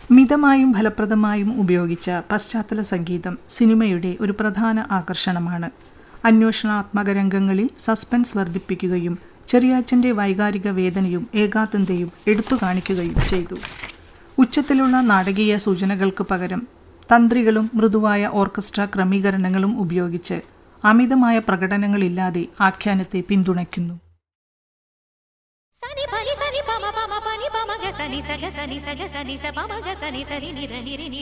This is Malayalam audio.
മിതമായും ഫലപ്രദമായും ഉപയോഗിച്ച പശ്ചാത്തല സംഗീതം സിനിമയുടെ ഒരു പ്രധാന ആകർഷണമാണ് അന്വേഷണാത്മക രംഗങ്ങളിൽ സസ്പെൻസ് വർദ്ധിപ്പിക്കുകയും ചെറിയാച്ചന്റെ വൈകാരിക വേദനയും ഏകാന്തതയും എടുത്തു കാണിക്കുകയും ചെയ്തു ഉച്ചത്തിലുള്ള നാടകീയ സൂചനകൾക്ക് പകരം തന്ത്രികളും മൃദുവായ ഓർക്കസ്ട്ര ക്രമീകരണങ്ങളും ഉപയോഗിച്ച് അമിതമായ പ്രകടനങ്ങളില്ലാതെ ആഖ്യാനത്തെ പിന്തുണയ്ക്കുന്നു సని పని సని పమ పమ పని పమ గ సని సగ సని సగ సని స పమ గ సని సరి నిర నిరి ని